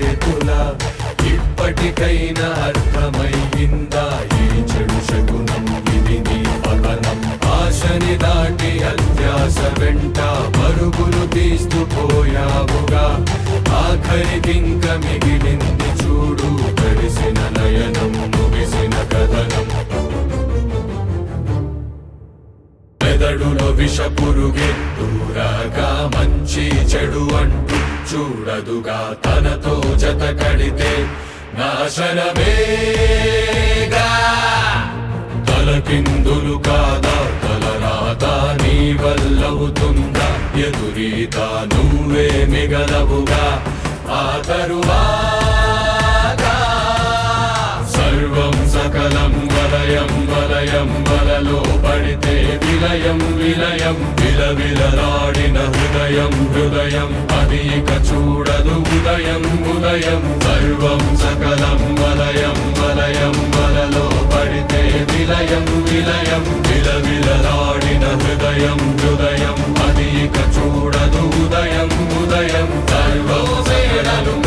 చేతులా ఇప్పటికైనా అర్థమయ్యిందా ఈ చెడు శకునం ఇది నీ పతనం ఆశని దాటి అత్యాశ వెంట పరుగులు తీస్తూ పోయావుగా ఆఖరికింక మిగిలింది చూడు తడిసిన నయనం ముగిసిన కథనం మెదడులో విషపురుగే దూరాగా మంచి చెడు అంటూ చూడదుగా తనతో జత కడితే నాశనమేగా తలకిందులు కాదా తలరాత నీ వల్లవుతుందా ఎదురీత నువ్వే మిగలవుగా ఆ తరువాత సర్వం సకలం వలయం వలయం వలలో పడితే విలయం విలయం విలవిలలాడిన హృదయం హృదయం అది ఇక చూడదు ఉదయం ఉదయం సర్వం సకలం వలయం వలయం వలలో పడితే విలయం విలయం విలవిలలాడిన హృదయం హృదయం అది ఇక చూడదు ఉదయం ఉదయం సర్వం సకలం